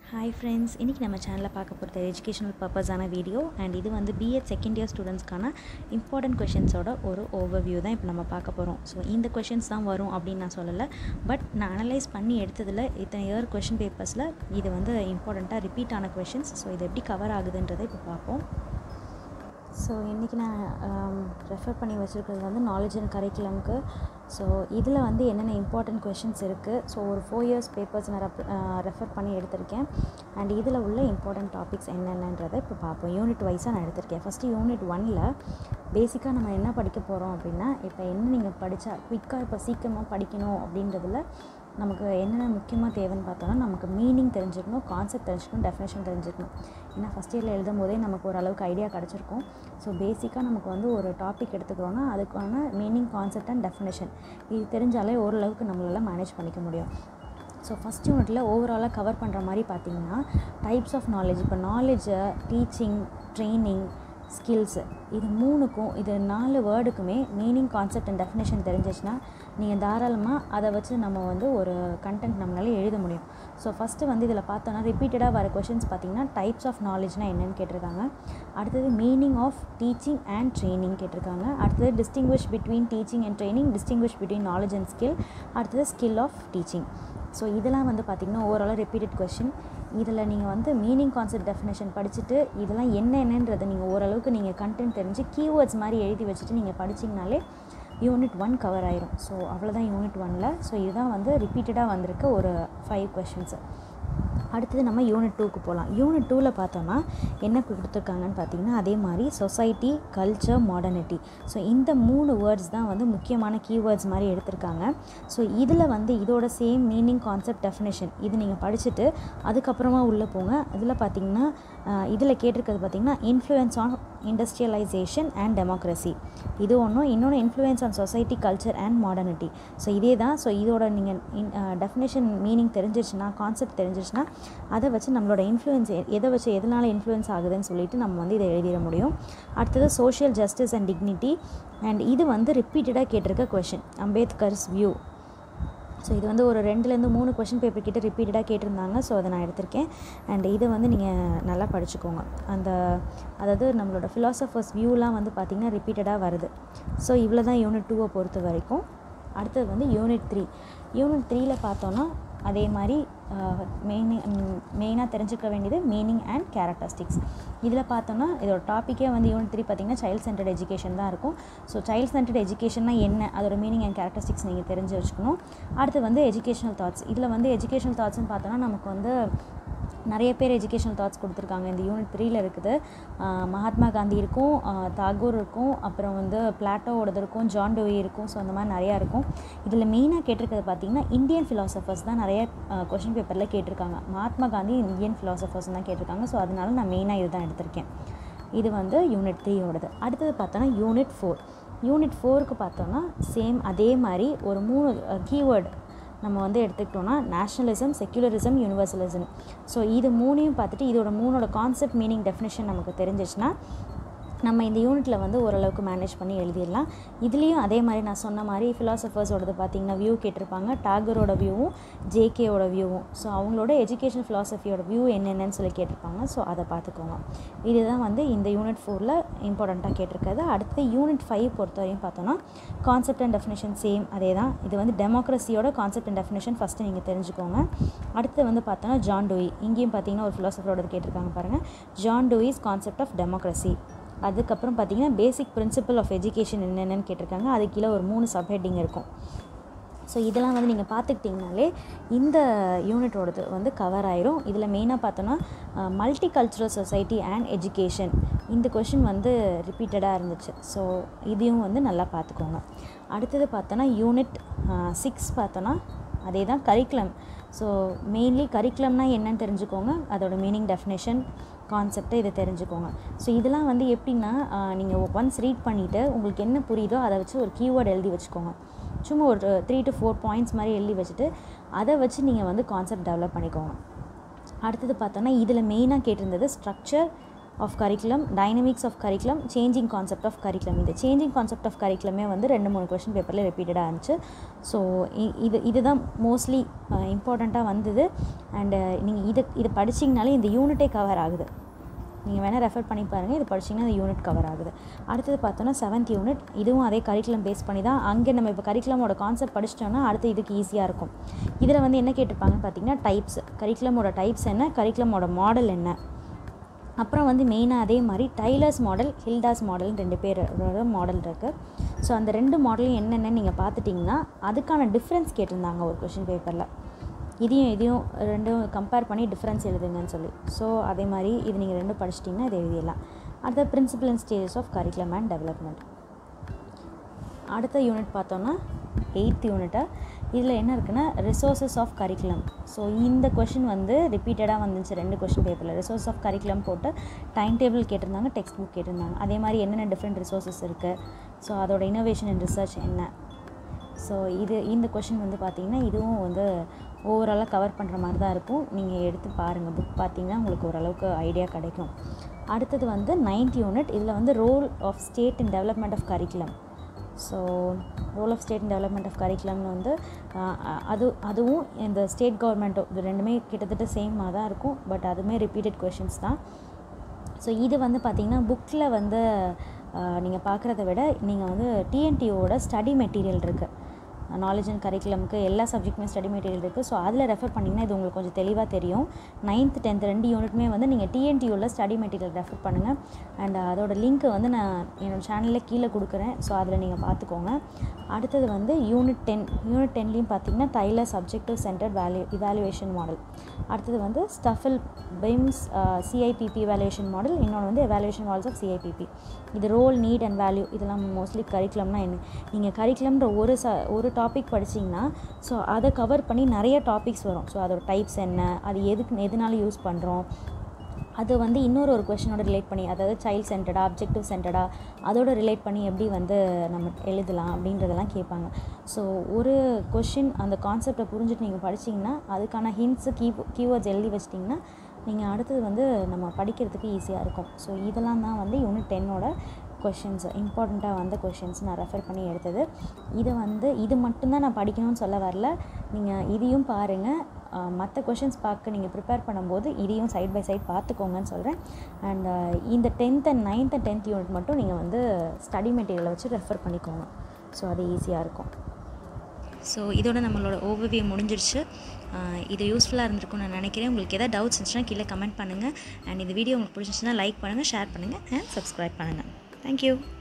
hi friends இன்றைக்கி நம்ம சேனலில் பார்க்க போகிறது எஜுகேஷனல் பர்பஸான வீடியோ அண்ட் இது வந்து பிஎட் செகண்ட் இயர் ஸ்டூடெண்ட்ஸ்க்கான இம்பார்ட்டன்ட் கொஷின்ஸோட ஒரு ஓவர்வியூ தான் இப்போ நம்ம பார்க்க போகிறோம் ஸோ இந்த கொஷின்ஸ் தான் வரும் அப்படின்னு நான் சொல்லலை பட் நான் அனலைஸ் பண்ணி எடுத்ததில் இத்தனை இயர் கொஷின் பேப்பர்ஸில் இது வந்து இம்பார்ட்டண்ட்டாக ரிப்பீட் ஆன கொஷின்ஸ் ஸோ இது எப்படி கவர் ஆகுதுன்றதை இப்போ பார்ப்போம் ஸோ இன்றைக்கி நான் ரெஃபர் பண்ணி வச்சுருக்கிறது வந்து நாலேஜ் அண்ட் கரிக்குலம்க்கு ஸோ இதில் வந்து என்னென்ன இம்பார்ட்டன்ட் கொஷின்ஸ் இருக்குது ஸோ ஒரு ஃபோர் இயர்ஸ் பேப்பர்ஸ் நான் ரெப் ரெஃபர் பண்ணி எடுத்திருக்கேன் அண்ட் இதில் உள்ள இம்பார்ட்டன்ட் டாபிக்ஸ் என்னென்னன்றதை இப்போ பார்ப்போம் யூனிட் வைஸாக நான் எடுத்திருக்கேன் ஃபஸ்ட்டு யூனிட் ஒனில் பேசிக்காக நம்ம என்ன படிக்க போகிறோம் அப்படின்னா இப்போ என்ன நீங்கள் படித்தா குயிக்காக இப்போ சீக்கிரமாக படிக்கணும் அப்படின்றதுல நமக்கு என்னென்ன முக்கியமாக தேவைன்னு பார்த்தோன்னா நமக்கு மீனிங் தெரிஞ்சுக்கணும் கான்செப்ட் தெரிஞ்சுக்கணும் டெஃபினேஷன் தெரிஞ்சுக்கணும் ஏன்னா ஃபஸ்ட் இயரில் எழுதும் போதே நமக்கு ஓரளவுக்கு ஐடியா கிடச்சிருக்கும் ஸோ பேசிக்காக நமக்கு வந்து ஒரு டாபிக் எடுத்துக்கிறோன்னா அதுக்கான மீனிங் கான்செப்ட் அண்ட் டெஃபினேஷன் இது தெரிஞ்சாலே ஓரளவுக்கு நம்மளால் மேனேஜ் பண்ணிக்க முடியும் ஸோ ஃபஸ்ட் யூனிட்டில் ஓவராலாக கவர் பண்ணுற மாதிரி பார்த்தீங்கன்னா டைப்ஸ் ஆஃப் நாலேஜ் இப்போ நாலேஜை டீச்சிங் ட்ரைனிங் ஸ்கில்ஸு இது மூணுக்கும் இது நாலு வேர்டுக்குமே மீனிங் கான்செப்ட் அண்ட் டெஃபினேஷன் தெரிஞ்சிச்சுன்னா நீங்கள் தாராளமாக அதை வச்சு நம்ம வந்து ஒரு கண்டென்ட் நம்மளால எழுத முடியும் ஸோ ஃபஸ்ட்டு வந்து இதில் பார்த்தோன்னா ரிப்பீட்டடாக வர கொஷின்ஸ் பார்த்திங்கன்னா டைப்ஸ் ஆஃப் நாலேஜ்னால் என்னென்னு கேட்டிருக்காங்க அடுத்தது meaning of teaching and training கேட்டிருக்காங்க அடுத்தது distinguish between teaching and training distinguish between knowledge and skill அடுத்தது ஸ்கில் ஆஃப் டீச்சிங் ஸோ இதெல்லாம் வந்து பார்த்திங்கன்னா ஓவராலாக ரிப்பீட்டட் கொஷின் இதில் நீங்கள் வந்து மீனிங் கான்செப்ட் டெஃபினேஷன் படிச்சுட்டு இதெல்லாம் என்ன என்னன்றதை நீங்கள் ஓரளவுக்கு நீங்கள் கண்டென்ட் தெரிஞ்சு கீவேர்ட்ஸ் மாதிரி எழுதி வச்சுட்டு நீங்கள் படிச்சிங்கனாலே யூனிட் ஒன் கவர் ஆயிரும் ஸோ அவ்வளோதான் யூனிட் ஒனில் ஸோ இதுதான் வந்து ரிப்பீட்டடாக வந்திருக்க ஒரு ஃபைவ் கொஷின்ஸு அடுத்தது நம்ம யூனிட் டூக்கு போகலாம் யூனிட் டூவில் பார்த்தோன்னா என்ன கொடுத்துருக்காங்கன்னு பார்த்தீங்கன்னா அதே மாதிரி சொசைட்டி கல்ச்சர் மாடர்னிட்டி ஸோ இந்த மூணு வேர்ட்ஸ் தான் வந்து முக்கியமான கீவேர்ட்ஸ் மாதிரி எடுத்திருக்காங்க ஸோ இதில் வந்து இதோட சேம் மீனிங் கான்செப்ட் டெஃபினேஷன் இது நீங்கள் படிச்சுட்டு அதுக்கப்புறமா உள்ளே போங்க இதில் பார்த்தீங்கன்னா இதில் கேட்டிருக்கிறது பார்த்தீங்கன்னா influence on industrialisation and democracy இது ஒன்றும் இன்னொன்று influence on society culture and modernity so இதே தான் ஸோ இதோட நீங்கள் டெஃபினேஷன் மீனிங் தெரிஞ்சிருச்சுன்னா கான்செப்ட் தெரிஞ்சிருச்சுன்னா அதை வச்சு நம்மளோட இன்ஃப்ளூயன்ஸ் எதை வச்சு எதனால் இன்ஃப்ளூயன்ஸ் ஆகுதுன்னு சொல்லிட்டு நம்ம வந்து இதை எழுதிட முடியும் அடுத்தது social justice and dignity and இது வந்து ரிப்பீட்டடாக கேட்டிருக்க கொஷின் அம்பேத்கர்ஸ் வியூ ஸோ இது வந்து ஒரு ரெண்டுலேருந்து மூணு கொஷின் பேப்பர் கிட்ட ரிப்பீட்டடாக கேட்டிருந்தாங்க ஸோ அதை நான் எடுத்திருக்கேன் அண்ட் இதை வந்து நீங்கள் நல்லா படிச்சுக்கோங்க அந்த அதாவது நம்மளோட ஃபிலாசபர்ஸ் வியூலாம் வந்து பார்த்திங்கன்னா ரிப்பீட்டடாக வருது ஸோ இவ்வளோ தான் யூனிட் டூவை பொறுத்த வரைக்கும் அடுத்தது வந்து யூனிட் த்ரீ யூனிட் த்ரீயில் பார்த்தோன்னா அதே மாதிரி மெயின் மெயினாக தெரிஞ்சுக்க வேண்டியது மீனிங் அண்ட் கேரக்டரிஸ்டிக்ஸ் இதில் பார்த்தோன்னா இதோட டாப்பிக்கே வந்து யூனிட் த்ரீ பார்த்திங்கன்னா சைல்ட் சென்டர்ட் எஜுகேஷன் தான் இருக்கும் ஸோ சைல்ட் சென்டர்ட் எஜுகேஷன்னா என்ன அதோட மீனிங் அண்ட் கேரக்டரிஸ்டிக்ஸ் நீங்கள் தெரிஞ்சு வச்சுக்கணும் அடுத்து வந்து எஜுகேஷனல் தாட்ஸ் இதில் வந்து எஜுகேஷனல் தாட்ஸ்னு பார்த்தோன்னா நமக்கு வந்து நிறைய பேர் எஜுகேஷனல் தாட்ஸ் கொடுத்துருக்காங்க இந்த யூனிட் த்ரீயில் இருக்குது மகாத்மா காந்தி இருக்கும் தாகூர் இருக்கும் அப்புறம் வந்து பிளாட்டோவோடது இருக்கும் ஜான் டோவி இருக்கும் ஸோ அந்த மாதிரி நிறையா இருக்கும் இதில் மெயினாக கேட்டிருக்கிறது பார்த்திங்கன்னா இந்தியன் ஃபிலாசபர்ஸ் தான் நிறைய கொஷின் பேப்பரில் கேட்டிருக்காங்க மகாத்மா காந்தி இந்தியன் ஃபிலாசபர்ஸ் தான் கேட்டிருக்காங்க ஸோ அதனால நான் மெயினாக இது தான் எடுத்திருக்கேன் இது வந்து யூனிட் த்ரீயோடது அடுத்தது பார்த்தோன்னா யூனிட் ஃபோர் யூனிட் ஃபோருக்கு பார்த்தோன்னா சேம் அதே மாதிரி ஒரு மூணு கீவேர்டு நம்ம வந்து எடுத்துக்கிட்டோன்னா நேஷ்னலிசம் செக்குலரிசம் யூனிவர்சலிசம் ஸோ இது மூணையும் பார்த்துட்டு இதோட மூணோட கான்செப்ட் மீனிங் டெஃபினேஷன் நமக்கு தெரிஞ்சிச்சுன்னா நம்ம இந்த யூனிட்டில் வந்து ஓரளவுக்கு மேனேஜ் பண்ணி எழுதிடலாம் இதுலேயும் அதே மாதிரி நான் சொன்ன மாதிரி ஃபிலாசபர்ஸோடது பார்த்திங்கன்னா வியூ கேட்டிருப்பாங்க டாகரோட வியூவும் ஜேகேவோட வியூவும் ஸோ அவங்களோட எஜுகேஷன் ஃபிலாசபியோட வியூ என்னென்னு சொல்லி கேட்டிருப்பாங்க ஸோ அதை பார்த்துக்கோங்க இதுதான் வந்து இந்த யூனிட் ஃபோரில் இம்பார்ட்டண்ட்டாக கேட்டிருக்கிறது அடுத்து யூனிட் ஃபைவ் பொறுத்தவரையும் பார்த்தோன்னா கான்செப்ட் அண்ட் டெஃபினேஷன் சேம் அதே தான் இது வந்து டெமோக்ரஸியோட கான்செப்ட் அண்ட் டெஃபினேஷன் ஃபஸ்ட்டு நீங்கள் தெரிஞ்சுக்கோங்க அடுத்து வந்து பார்த்தோன்னா ஜான் டூயி இங்கேயும் பார்த்தீங்கன்னா ஒரு ஃபிலாசபரோட கேட்டிருக்காங்க பாருங்கள் John Dewey's concept of democracy அதுக்கப்புறம் பார்த்தீங்கன்னா பேசிக் பிரின்சிபல் ஆஃப் எஜுகேஷன் என்னென்னு கேட்டிருக்காங்க அது கீழே ஒரு மூணு சப்ஹெட்டிங் இருக்கும் ஸோ இதெல்லாம் வந்து நீங்கள் பார்த்துக்கிட்டிங்கனாலே இந்த யூனிட்டோடது வந்து கவர் ஆயிரும் இதில் மெயினாக பார்த்தோன்னா multi cultural society and education இந்த கொஷின் வந்து ரிப்பீட்டடாக இருந்துச்சு ஸோ இதையும் வந்து நல்லா பார்த்துக்கோங்க அடுத்தது பார்த்தோன்னா யூனிட் சிக்ஸ் பார்த்தோன்னா அதே தான் கரிக்குலம் ஸோ மெயின்லி கரிக்குலம்னா என்னன்னு தெரிஞ்சுக்கோங்க அதோட மீனிங் டெஃபினேஷன் கான்செப்டை இதை தெரிஞ்சுக்கோங்க ஸோ இதெல்லாம் வந்து எப்படின்னா நீங்கள் ஒன்ஸ் ரீட் பண்ணிவிட்டு உங்களுக்கு என்ன புரியுதோ அதை வச்சு ஒரு கீவேர்டு எழுதி வச்சுக்கோங்க சும்மா ஒரு த்ரீ டு ஃபோர் பாயிண்ட்ஸ் மாதிரி எழுதி வச்சுட்டு அதை வச்சு நீங்கள் வந்து கான்செப்ட் டெவலப் பண்ணிக்கோங்க அடுத்தது பார்த்தோன்னா இதில் மெயினாக கேட்டிருந்தது structure of curriculum dynamics of curriculum changing concept of curriculum இந்த சேஞ்சிங் கான்செப்ட் ஆஃப் கரிக்குலமே வந்து ரெண்டு மூணு கொஷின் பேப்பரில் ரிப்பீட்டடாக இருந்துச்சு ஸோ இது இதுதான் மோஸ்ட்லி இம்பார்ட்டண்ட்டாக வந்தது அண்டு நீங்கள் இதை இது படிச்சிங்கனாலே இந்த யூனிட்டே கவர் ஆகுது நீங்கள் வேணால் ரெஃபர் பண்ணி பாருங்கள் இது படிச்சிங்கன்னா அந்த யூனிட் கவர் ஆகுது அடுத்தது பார்த்தோன்னா செவன்த் யூனிட் இதுவும் அதே கரிக்குலம் பேஸ் பண்ணி தான் அங்கே நம்ம இப்போ கரிக்குலமோட கான்செப்ட் படிச்சிட்டோம்னா அடுத்து இதுக்கு ஈஸியாக இருக்கும் இதில் வந்து என்ன கேட்டிருப்பாங்கன்னு பார்த்தீங்கன்னா டைப்ஸ் கரிக்குலமோட டைப்ஸ் என்ன கரிக்குலமோட மாடல் என்ன அப்புறம் வந்து மெயினாக அதே மாதிரி டைலர்ஸ் மாடல் ஹில்டாஸ் மாடல் ரெண்டு பேரோட மாடல் இருக்குது ஸோ அந்த ரெண்டு மாடலையும் என்னென்னு நீங்கள் பார்த்துட்டிங்கன்னா அதுக்கான டிஃப்ரென்ஸ் கேட்டிருந்தாங்க ஒரு கொஷின் பேப்பரில் இதையும் இதையும் ரெண்டும் கம்பேர் பண்ணி டிஃப்ரென்ஸ் எழுதுங்கன்னு சொல்லி ஸோ அதே மாதிரி இது நீங்கள் ரெண்டும் படிச்சிட்டிங்கன்னா இது எழுதிடலாம் அடுத்த principle and stages of curriculum and development அடுத்த யூனிட் பார்த்தோன்னா எயித் யூனிட்டை இதில் என்ன இருக்குன்னா ரிசோர்ஸஸ் ஆஃப் கரிக்குலம் ஸோ இந்த கொஷின் வந்து ரிப்பீட்டடாக வந்துச்சு ரெண்டு கொஷின் பேப்பரில் ரிசோர்ஸ் ஆஃப் கரிக்குலம் போட்டு டைம் டேபிள் கேட்டிருந்தாங்க டெக்ஸ்ட் புக் கேட்டிருந்தாங்க அதே மாதிரி என்னென்ன டிஃப்ரெண்ட் ரிசோர்ஸஸ் இருக்குது ஸோ அதோட இனோவேஷன் அண்ட் ரிசர்ச் என்ன ஸோ இது இந்த கொஷின் வந்து பார்த்திங்கன்னா இதுவும் வந்து ஓவராலாக கவர் பண்ணுற மாதிரி தான் இருக்கும் நீங்கள் எடுத்து பாருங்கள் புக் பார்த்தீங்கன்னா உங்களுக்கு ஓரளவுக்கு ஐடியா கிடைக்கும் அடுத்தது வந்து நைன்த் யூனிட் இதில் வந்து role of state in development of curriculum so role of state in development of கரிக்குலம்னு வந்து அது அதுவும் இந்த ஸ்டேட் கவர்மெண்ட்டோ இது ரெண்டுமே கிட்டத்தட்ட சேமாக தான் இருக்கும் பட் அதுவுமே ரிப்பீட்டட் கொஷின்ஸ் தான் ஸோ இது வந்து பார்த்திங்கன்னா புக்கில் வந்து நீங்கள் பார்க்குறத விட நீங்கள் வந்து டிஎன்டிஓட ஸ்டடி மெட்டீரியல் இருக்குது நாலேஜ் அண்ட் கரிக்குலமுக்கு எல்லா சப்ஜெக்ட்டுமே ஸ்டடி மெட்டீரியல் இருக்குது ஸோ அதில் ரெஃபர் பண்ணிங்கன்னா இது உங்களுக்கு கொஞ்சம் தெளிவாக தெரியும் நைன்த் டென்த் ரெண்டு யூனிட்டுமே வந்து நீங்கள் டிஎன்டியூவில் ஸ்டடி மெட்டீரியல் ரெஃபர் பண்ணுங்கள் அண்ட் அதோட லிங்க்கை வந்து நான் என்னோடய சேனலில் கீழே கொடுக்குறேன் ஸோ அதில் நீங்கள் பார்த்துக்கோங்க அடுத்தது வந்து யூனிட் டென் யூனிட் டென்லேயும் பார்த்தீங்கன்னா Tyler subjective centre value evaluation model அடுத்தது வந்து Stufflebeam's CIPP evaluation model இன்னொன்று வந்து எவாலுவேஷன் மாடல்ஸ் ஆஃப் சிஐபிபி இது ரோல் நீட் அண்ட் வேல்யூ இதெல்லாம் மோஸ்ட்லி கரிக்குலம்னா என்ன நீங்கள் கரிக்குலம்ன்ற ஒரு ச ஒரு டாபிக் படிச்சிங்கன்னா ஸோ அதை கவர் பண்ணி நிறைய டாபிக்ஸ் வரும் ஸோ அதோட டைப்ஸ் என்ன அது எதுக்கு எதனால யூஸ் பண்ணுறோம் அது வந்து இன்னொரு ஒரு கொஷினோட ரிலேட் பண்ணி அதாவது சைல்ட் சென்டடா அப்ஜெக்டிவ் சென்டடா அதோட ரிலேட் பண்ணி எப்படி வந்து நம்ம எழுதலாம் அப்படின்றதெல்லாம் கேட்பாங்க ஸோ ஒரு கொஷின் அந்த கான்செப்டை புரிஞ்சுட்டு நீங்கள் படிச்சிங்கன்னா அதுக்கான ஹிண்ட்ஸு கீ கீவேர்ட்ஸ் எழுதி வச்சிட்டிங்கன்னா நீங்கள் அடுத்தது வந்து நம்ம படிக்கிறதுக்கு ஈஸியாக இருக்கும் ஸோ இதெல்லாம் தான் வந்து யூனிட் டென்னோட கொஷின்ஸ் இம்பார்ட்டண்ட்டாக வந்த கொஷின்ஸ் நான் ரெஃபர் பண்ணி எடுத்தது இதை வந்து இது மட்டும்தான் நான் படிக்கணும்னு சொல்ல வரல நீங்கள் இதையும் பாருங்கள் மற்ற கொஷின்ஸ் பார்க்க நீங்கள் ப்ரிப்பேர் பண்ணும்போது இதையும் சைட் பை சைட் பார்த்துக்கோங்கன்னு சொல்கிறேன் அண்ட் இந்த tenth and ninth and tenth unit மட்டும் நீங்கள் வந்து ஸ்டடி மெட்டீரியலை வச்சு ரெஃபர் பண்ணிக்கோங்க ஸோ அது ஈஸியாக இருக்கும் ஸோ இதோட நம்மளோட ஓவர்வியூ முடிஞ்சிருச்சு இது யூஸ்ஃபுல்லாக இருந்திருக்கும்னு நான் நினைக்கிறேன் உங்களுக்கு எதாவது டவுட்ஸ் இருந்துச்சுன்னா கீழே கமெண்ட் பண்ணுங்கள் அண்ட் இந்த வீடியோ உங்களுக்கு பிடிச்சிருந்துச்சுன்னா லைக் பண்ணுங்கள் ஷேர் பண்ணுங்கள் அண்ட் சப்ஸ்கிரைப் பண்ணுங்கள் தேங்க்யூ